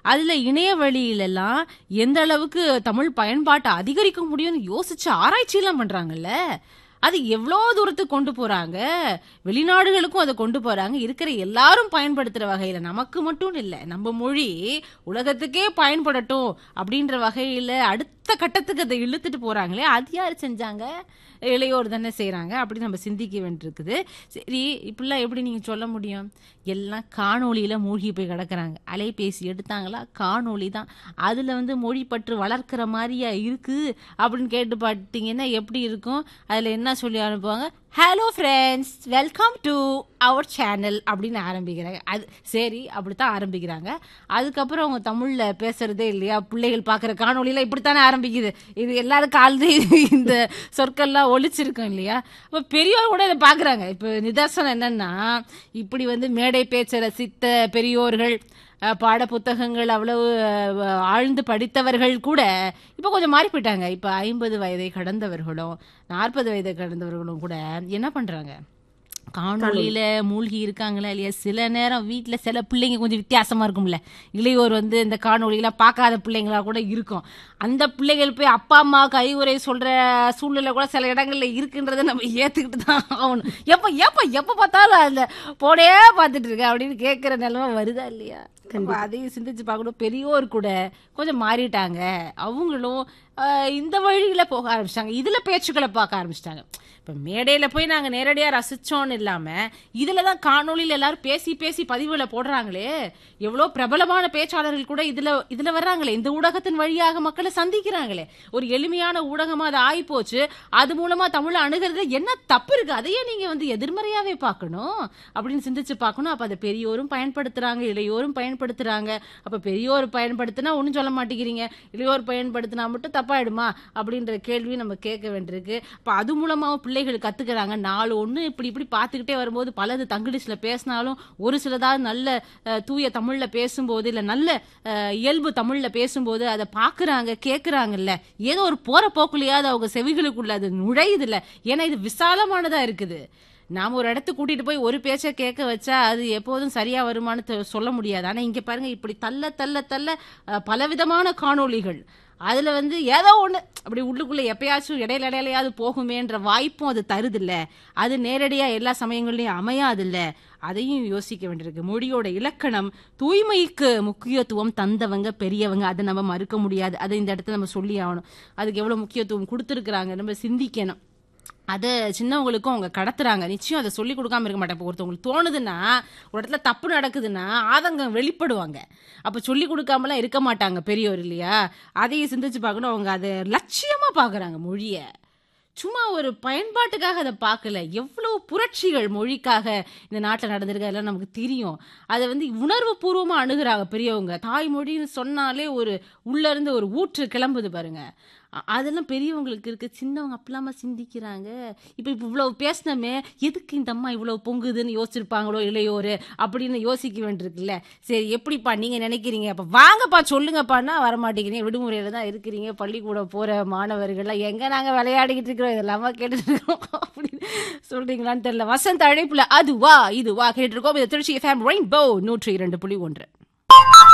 அதுல இணைய வழியிலெல்லாம் எந்த அளவுக்கு தமிழ் பயன்பாட்டை அதிகரிக்க முடியும்னு யோசிச்சு ஆராய்ச்சியெல்லாம் பண்றாங்கல்ல அது எவ்வளோ தூரத்துக்கு கொண்டு போறாங்க வெளிநாடுகளுக்கும் அதை கொண்டு போறாங்க இருக்கிற எல்லாரும் பயன்படுத்துற வகையில நமக்கு மட்டும் இல்லை நம்ம மொழி உலகத்துக்கே பயன்படட்டும் அப்படின்ற வகையில அடுத்த கட்டத்துக்கு அதை இழுத்துட்டு போறாங்களே அது யார் செஞ்சாங்க இளையோர் தானே செய்றாங்க அப்படி நம்ம சிந்திக்க வேண்டியிருக்குது சரி இப்படிலாம் எப்படி நீங்க சொல்ல முடியும் எல்லாம் காணொளியில மூழ்கி போய் கிடக்குறாங்க அலைபேசி எடுத்தாங்களா காணொளி தான் அதுல வந்து மொழி பற்று வளர்க்கிற மாதிரியா இருக்கு அப்படின்னு கேட்டு பார்த்தீங்கன்னா எப்படி இருக்கும் அதுல என்ன சொல்லி அனுப்புவாங்க hello friends welcome to our channel அப்படின்னு ஆரம்பிக்கிறாங்க அது சரி அப்படித்தான் ஆரம்பிக்கிறாங்க அதுக்கப்புறம் அவங்க தமிழ்ல பேசுறதே இல்லையா பிள்ளைகள் பார்க்குற காணொலியில இப்படித்தானே ஆரம்பிக்குது இது எல்லாருக்கும் ஆல்ரெடி இந்த சொற்கள்லாம் ஒழிச்சிருக்கோம் இல்லையா அப்போ பெரியவர் கூட இதை பார்க்குறாங்க இப்போ நிதர்சனம் என்னன்னா இப்படி வந்து மேடை பேச்ச ரசித்த பெரியோர்கள் அஹ், பாட புத்தகங்கள் அவ்வளவு அஹ், ஆழ்ந்து படித்தவர்கள் கூட இப்போ கொஞ்சம் மாறி போயிட்டாங்க இப்போ ஐம்பது வயதை கடந்தவர்களும் நாற்பது வயதை கடந்தவர்களும் கூட என்ன பண்றாங்க காணொளியில மூழ்கி இருக்காங்களா இல்லையா சில நேரம் வீட்ல சில பிள்ளைங்க கொஞ்சம் வித்தியாசமா இருக்கும்ல இளையோர் வந்து இந்த காணொளியெல்லாம் பார்க்காத பிள்ளைங்களா கூட இருக்கும் அந்த பிள்ளைகள் போய் அப்பா அம்மாவுக்கு அறிவுரை சொல்ற சூழ்நிலை கூட சில இடங்கள்ல இருக்குன்றதை நம்ம ஏத்துக்கிட்டு தான் ஆகணும் எப்ப எப்ப எப்ப பார்த்தாலும் அந்த போனே பார்த்துட்டு இருக்க அப்படின்னு கேட்கிற நிலைமை வருதா இல்லையா அப்ப அதையும் சிந்திச்சு பார்க்கணும் பெரியோர் கூட கொஞ்சம் மாறிட்டாங்க அவங்களும் ஆஹ், இந்த வழியில போக ஆரம்பிச்சிட்டாங்க இதுல பேச்சுக்களை பார்க்க ஆரம்பிச்சிட்டாங்க இப்ப மேடையில போய் நாங்க நேரடியா ரசிச்சோன்னு இல்லாம இதுல தான் காணொளியில எல்லாரும் பேசி பேசி பதிவுல போடுறாங்களே எவ்வளவு பிரபலமான பேச்சாளர்கள் கூட இதுல இதுல வர்றாங்களே இந்த ஊடகத்தின் வழியாக மக்களை சந்திக்கிறாங்களே ஒரு எளிமையான ஊடகமா அது ஆகி போச்சு அது மூலமா தமிழை அணுகிறது என்ன தப்பு இருக்கு அதையே நீங்க வந்து எதிர்மறையாவே பார்க்கணும் அப்படின்னு சிந்திச்சு பார்க்கணும் அப்ப அதை பெரியோரும் பயன்படுத்துறாங்க இளையோரும் பயன்படுத்துறாங்க அப்ப பெரியோர் பயன்படுத்தினா ஒன்றும் சொல்ல மாட்டேங்கிறீங்க இளையோர் பயன்படுத்தினா மட்டும் தப்பாயிடுமா அப்படின்ற கேள்வி நம்ம கேட்க வேண்டியிருக்கு அப்ப அது மூலமாவும் பிள்ளைகள் கத்துக்கிறாங்க நாலு ஒண்ணு இப்படி இப்படி பார்த்துக்கிட்டே வரும்போது பலது தங்கிலீஷ்ல பேசினாலும் ஒரு சிலதாவது நல்ல அஹ், தூய தமிழ்ல பேசும்போது இல்ல நல்ல அஹ், இயல்பு தமிழ்ல பேசும்போது அதை பாக்குறாங்க கேக்குறாங்கல்ல ஏதோ ஒரு போற போக்குலயாவது அவங்க செவிகளுக்குள்ள அது நுழையுது இல்ல ஏன்னா இது விசாலமானதா இருக்குது நாம ஒரு இடத்துக்கு கூட்டிட்டு போய் ஒரு பேச்சை கேட்க வச்சா அது எப்போதும் சரியா வருமானு தெ- சொல்ல முடியாது ஆனா இங்க பாருங்க இப்படி தள்ள தள்ள தள்ள அஹ், பலவிதமான காணொளிகள் அதுல வந்து ஏதோ ஒண்ணு அப்படி உள்ளுக்குள்ள எப்பயாச்சும் இடையில இடையிலையாவது போகுமேன்ற வாய்ப்பும் அது தருதில்ல அது நேரடியா எல்லா சமயங்கள்லயும் அமையாதுல்ல அதையும் யோசிக்க வேண்டியிருக்கு மொழியோட இலக்கணம் தூய்மைக்கு முக்கியத்துவம் தந்தவங்க பெரியவங்க அதை நம்ம மறுக்க முடியாது அதை இந்த இடத்துல நம்ம சொல்லி ஆகணும் அதுக்கு எவ்வளவு முக்கியத்துவம் கொடுத்துருக்குறாங்க நம்ம சிந்திக்கணும் அதை சின்னவங்களுக்கும் அவங்க கடத்துறாங்க நிச்சயம் அதை சொல்லி கொடுக்காம இருக்க மாட்டாங்க இப்போ ஒருத்தவங்களுக்கு தோணுதுன்னா ஒரு இடத்துல தப்பு நடக்குதுன்னா ஆதங்கம் வெளிப்படுவாங்க அப்போ சொல்லி கொடுக்காமலாம் இருக்க மாட்டாங்க பெரியோர் இல்லையா அதையும் சிந்திச்சு பார்க்கணும் அவங்க அதை லட்சியமா பார்க்கறாங்க மொழியை சும்மா ஒரு பயன்பாட்டுக்காக அதை பார்க்கல எவ்வளவு புரட்சிகள் மொழிக்காக இந்த நாட்டில் நடந்திருக்கு அதெல்லாம் நமக்கு தெரியும் அதை வந்து உணர்வு பூர்வமா அணுகுறாங்க பெரியவங்க தாய்மொழின்னு சொன்னாலே ஒரு உள்ள இருந்து ஒரு ஊற்று கிளம்புது பாருங்க அ- அதெல்லாம் பெரியவங்களுக்கு இருக்கு சின்னவங்க அப்பலாமா சிந்திக்கிறாங்க இப்போ இப்போ இவ்வளவு பேசினமே எதுக்கு இந்த அம்மா இவ்வளவு பொங்குதுன்னு யோசிச்சிருப்பாங்களோ இல்லையோரு அப்படின்னு யோசிக்க வேண்டியிருக்குல்ல சரி எப்படிப்பா நீங்க நினைக்கிறீங்க அப்ப வாங்கப்பா சொல்லுங்கப்பான்னா வரமாட்டேங்கிறீங்க விடுமுறையில தான் இருக்கிறீங்க பள்ளிக்கூடம் போற மாணவர்கள்லாம் எங்க நாங்க விளையாடிக்கிட்டு இருக்கிறோம் இதெல்லாமா கேட்டுட்டு இருக்கோம் அப்படின்னு சொல்றீங்களான்னு தெரியல வசந்த அழைப்புல அதுவா இதுவா கேட்டிருக்கோம் இது திருச்சி ஃபேம் ரெயின்போ நூற்றி இரண்டு புள்ளி ஒன்று